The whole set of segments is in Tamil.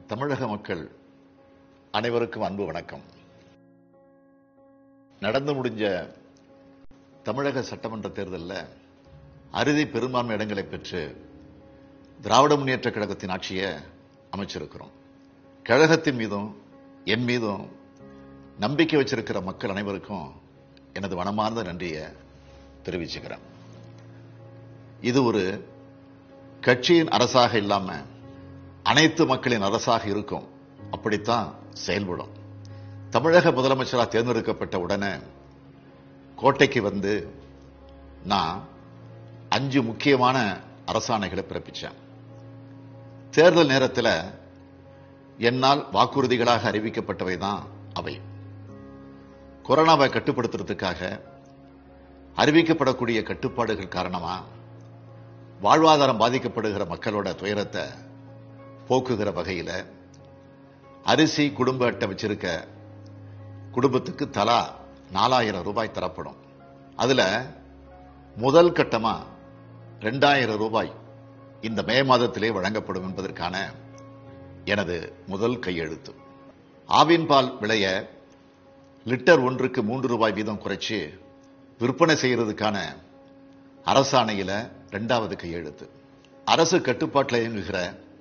தமிழக மக்கள் அனைவருக்கும் அன்பு வணக்கம் நடந்து முடிஞ்ச தமிழக சட்டமன்ற தேர்தலில் அறுதி பெரும்பான்மை இடங்களை பெற்று திராவிட முன்னேற்ற கழகத்தின் ஆட்சியை அமைச்சிருக்கிறோம் கழகத்தின் மீதும் என் மீதும் நம்பிக்கை வச்சிருக்கிற மக்கள் அனைவருக்கும் எனது மனமார்ந்த நன்றியை தெரிவிச்சுக்கிறேன் இது ஒரு கட்சியின் அரசாக இல்லாம அனைத்து மக்களின் அரசாக இருக்கும் அப்படித்தான் செயல்படும் தமிழக முதலமைச்சராக தேர்ந்தெடுக்கப்பட்ட உடனே கோட்டைக்கு வந்து நான் அஞ்சு முக்கியமான அரசாணைகளை பிறப்பிச்சேன் தேர்தல் நேரத்தில் என்னால் வாக்குறுதிகளாக அறிவிக்கப்பட்டவை தான் அவை கொரோனாவை கட்டுப்படுத்துறதுக்காக அறிவிக்கப்படக்கூடிய கட்டுப்பாடுகள் காரணமா வாழ்வாதாரம் பாதிக்கப்படுகிற மக்களோட துயரத்தை போக்குகிற வகையில அரிசி குடும்ப அட்டை வச்சிருக்க குடும்பத்துக்கு தலா நாலாயிரம் ரூபாய் தரப்படும் அதுல முதல் கட்டமா ரெண்டாயிரம் ரூபாய் இந்த மே மாதத்திலே வழங்கப்படும் என்பதற்கான எனது முதல் கையெழுத்து ஆவின் பால் விலைய லிட்டர் ஒன்றுக்கு மூன்று ரூபாய் வீதம் குறைச்சு விற்பனை செய்யறதுக்கான அரசாணையில ரெண்டாவது கையெழுத்து அரசு கட்டுப்பாட்டில் இயங்குகிற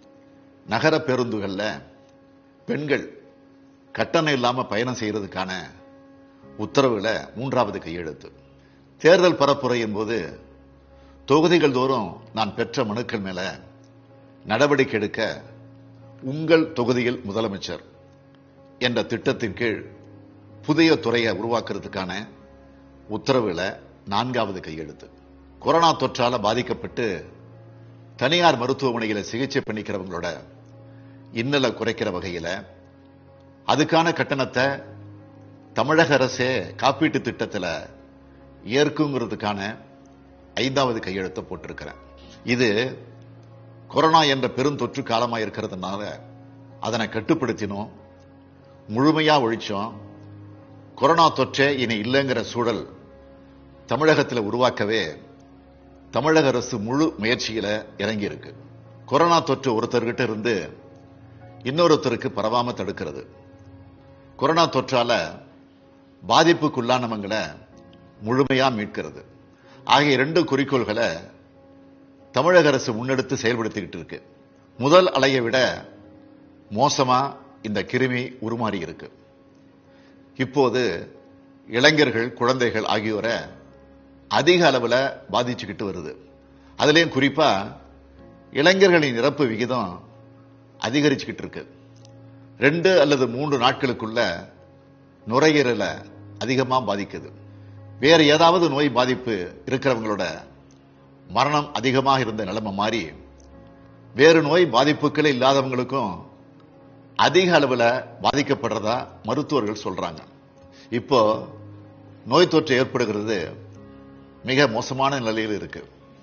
நகர பேருந்துகள்ல பெண்கள் கட்டணம் இல்லாம பயணம் செய்யறதுக்கான உத்தரவுல மூன்றாவது கையெழுத்து தேர்தல் பரப்புரையின் போது தொகுதிகள் தோறும் நான் பெற்ற மனுக்கள் மேல நடவடிக்கை எடுக்க உங்கள் தொகுதியில் முதலமைச்சர் என்ற திட்டத்தின் கீழ் புதிய துறையை உருவாக்குறதுக்கான உத்தரவுல நான்காவது கையெழுத்து கொரோனா தொற்றால பாதிக்கப்பட்டு தனியார் மருத்துவமனையில சிகிச்சை பண்ணிக்கிறவங்களோட இன்னலை குறைக்கிற வகையில அதுக்கான கட்டணத்தை தமிழக அரசே காப்பீட்டு திட்டத்தில் ஏற்குங்கிறதுக்கான ஐந்தாவது கையெழுத்தை போட்டிருக்கிறேன் இது கொரோனா என்ற பெருந்தொற்று காலமா இருக்கிறதுனால அதனை கட்டுப்படுத்தினோம் முழுமையா ஒழிச்சோம் கொரோனா தொற்றே இனி இல்லைங்கிற சூழல் தமிழகத்தில் உருவாக்கவே தமிழக அரசு முழு முயற்சியில இறங்கி இருக்கு கொரோனா தொற்று ஒருத்தர்கிட்ட இருந்து இன்னொருத்தருக்கு பரவாம தடுக்கிறது கொரோனா தொற்றால பாதிப்புக்குள்ளானவங்களை முழுமையா மீட்கிறது ஆகிய இரண்டு குறிக்கோள்களை தமிழக அரசு முன்னெடுத்து செயல்படுத்திக்கிட்டு இருக்கு முதல் அலையை விட மோசமா இந்த கிருமி உருமாறி இருக்கு இப்போது இளைஞர்கள் குழந்தைகள் ஆகியோரை அதிக அளவில் பாதிச்சுக்கிட்டு வருது அதுலயும் குறிப்பா இளைஞர்களின் இறப்பு விகிதம் அதிகரிச்சுக்கிட்டு இருக்கு ரெண்டு அல்லது மூன்று நாட்களுக்குள்ள நுரையீரலை அதிகமா பாதிக்குது வேற ஏதாவது நோய் பாதிப்பு இருக்கிறவங்களோட மரணம் அதிகமாக இருந்த நிலைமை மாறி வேறு நோய் பாதிப்புகளே இல்லாதவங்களுக்கும் அதிக அளவில் பாதிக்கப்படுறதா மருத்துவர்கள் சொல்றாங்க இப்போ நோய் தொற்று ஏற்படுகிறது மிக மோசமான நிலையில் இருக்கு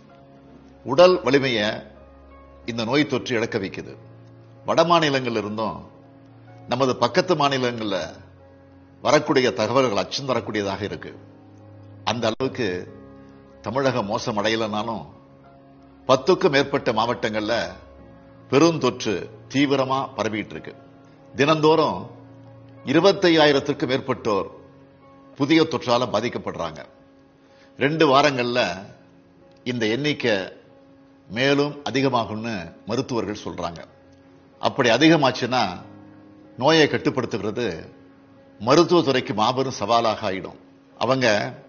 உடல் வலிமையை இந்த நோய் தொற்று இழக்க வைக்குது வட மாநிலங்கள்ல இருந்தும் நமது பக்கத்து மாநிலங்கள்ல வரக்கூடிய தகவல்கள் அச்சம் தரக்கூடியதாக இருக்கு அந்த அளவுக்கு தமிழகம் மோசம் அடையலனாலும் பத்துக்கும் மேற்பட்ட மாவட்டங்கள்ல பெருந்தொற்று தீவிரமா பரவிட்டு இருக்கு தினந்தோறும் இருபத்தையாயிரத்திற்கும் மேற்பட்டோர் புதிய தொற்றால பாதிக்கப்படுறாங்க ரெண்டு வாரங்கள்ல இந்த எண்ணிக்கை மேலும் அதிகமாகும்னு மருத்துவர்கள் சொல்றாங்க அப்படி அதிகமாச்சுன்னா நோயை கட்டுப்படுத்துகிறது மருத்துவத்துறைக்கு மாபெரும் சவாலாக ஆயிடும் அவங்க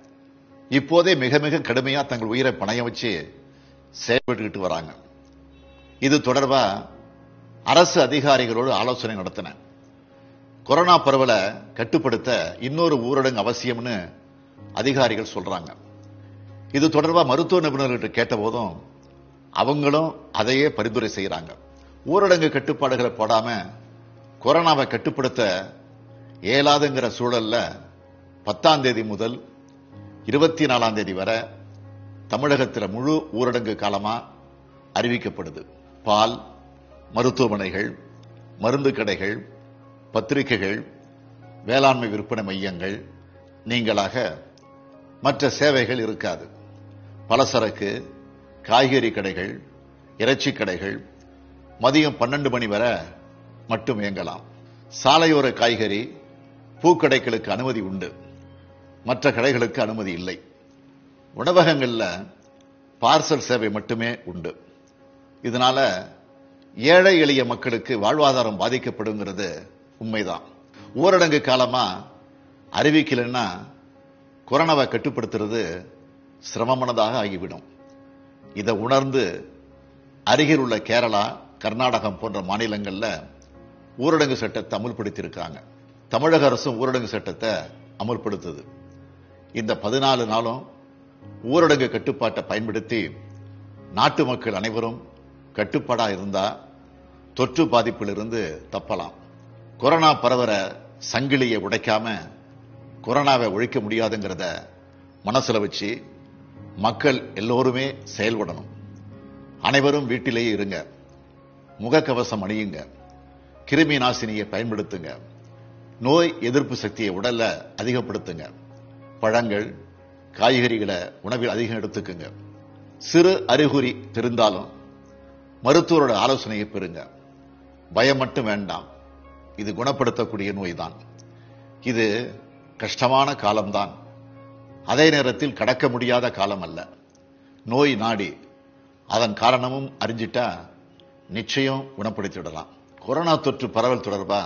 இப்போதே மிக மிக கடுமையா தங்கள் உயிரை பணைய வச்சு செயல்பட்டுக்கிட்டு வராங்க இது தொடர்பா அரசு அதிகாரிகளோடு ஆலோசனை நடத்தின கொரோனா பரவலை கட்டுப்படுத்த இன்னொரு ஊரடங்கு அவசியம்னு அதிகாரிகள் சொல்றாங்க இது தொடர்பா மருத்துவ நிபுணர்கிட்ட கேட்ட போதும் அவங்களும் அதையே பரிந்துரை செய்யறாங்க ஊரடங்கு கட்டுப்பாடுகளை போடாம கொரோனாவை கட்டுப்படுத்த இயலாதுங்கிற சூழல்ல பத்தாம் தேதி முதல் இருபத்தி நாலாம் தேதி வரை தமிழகத்தில் முழு ஊரடங்கு காலமா அறிவிக்கப்படுது பால் மருத்துவமனைகள் மருந்து கடைகள் பத்திரிகைகள் வேளாண்மை விற்பனை மையங்கள் நீங்களாக மற்ற சேவைகள் இருக்காது பலசரக்கு காய்கறி கடைகள் இறைச்சி கடைகள் மதியம் பன்னெண்டு மணி வரை மட்டும் இயங்கலாம் சாலையோர காய்கறி பூக்கடைகளுக்கு அனுமதி உண்டு மற்ற கடைகளுக்கு அனுமதி இல்லை உணவகங்கள்ல பார்சல் சேவை மட்டுமே உண்டு இதனால ஏழை எளிய மக்களுக்கு வாழ்வாதாரம் பாதிக்கப்படுங்கிறது உண்மைதான் ஊரடங்கு காலமா அறிவிக்கலைன்னா கொரோனாவை கட்டுப்படுத்துறது சிரமமானதாக ஆகிவிடும் இதை உணர்ந்து அருகில் உள்ள கேரளா கர்நாடகம் போன்ற மாநிலங்கள்ல ஊரடங்கு சட்டத்தை அமுல்படுத்தியிருக்காங்க தமிழக அரசும் ஊரடங்கு சட்டத்தை அமுல்படுத்துது இந்த பதினாலு நாளும் ஊரடங்கு கட்டுப்பாட்டை பயன்படுத்தி நாட்டு மக்கள் அனைவரும் கட்டுப்பாடா இருந்தா தொற்று பாதிப்பிலிருந்து தப்பலாம் கொரோனா பரவற சங்கிலியை உடைக்காம கொரோனாவை ஒழிக்க முடியாதுங்கிறத மனசுல வச்சு மக்கள் எல்லோருமே செயல்படணும் அனைவரும் வீட்டிலேயே இருங்க முகக்கவசம் அணியுங்க கிருமி நாசினியை பயன்படுத்துங்க நோய் எதிர்ப்பு சக்தியை உடல்ல அதிகப்படுத்துங்க பழங்கள் காய்கறிகளை உணவில் அதிகம் எடுத்துக்குங்க சிறு அறிகுறி தெரிந்தாலும் மருத்துவரோட ஆலோசனையை பெறுங்க பயம் மட்டும் வேண்டாம் இது குணப்படுத்தக்கூடிய நோய்தான் இது கஷ்டமான காலம்தான் அதே நேரத்தில் கடக்க முடியாத காலம் அல்ல நோய் நாடி அதன் காரணமும் அறிஞ்சிட்டா நிச்சயம் குணப்படுத்திவிடலாம் கொரோனா தொற்று பரவல் தொடர்பா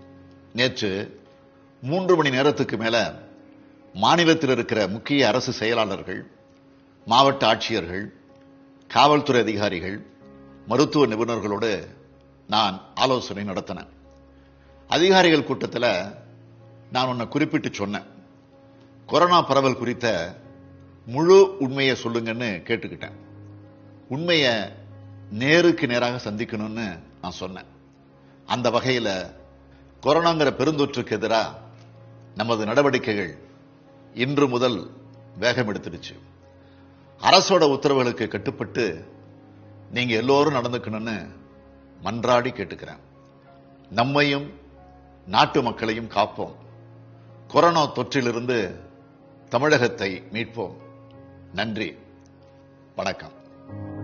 நேற்று மூன்று மணி நேரத்துக்கு மேல மாநிலத்தில் இருக்கிற முக்கிய அரசு செயலாளர்கள் மாவட்ட ஆட்சியர்கள் காவல்துறை அதிகாரிகள் மருத்துவ நிபுணர்களோடு நான் ஆலோசனை நடத்தினேன் அதிகாரிகள் கூட்டத்தில் நான் உன்னை குறிப்பிட்டு சொன்னேன் கொரோனா பரவல் குறித்த முழு உண்மையை சொல்லுங்கன்னு கேட்டுக்கிட்டேன் உண்மையை நேருக்கு நேராக சந்திக்கணும்னு நான் சொன்னேன் அந்த வகையில் கொரோனாங்கிற பெருந்தொற்றுக்கு எதிராக நமது நடவடிக்கைகள் இன்று முதல் வேகம் எடுத்துடுச்சு அரசோட உத்தரவுகளுக்கு கட்டுப்பட்டு நீங்க எல்லோரும் நடந்துக்கணும்னு மன்றாடி கேட்டுக்கிறேன் நம்மையும் நாட்டு மக்களையும் காப்போம் கொரோனா தொற்றிலிருந்து தமிழகத்தை மீட்போம் நன்றி வணக்கம்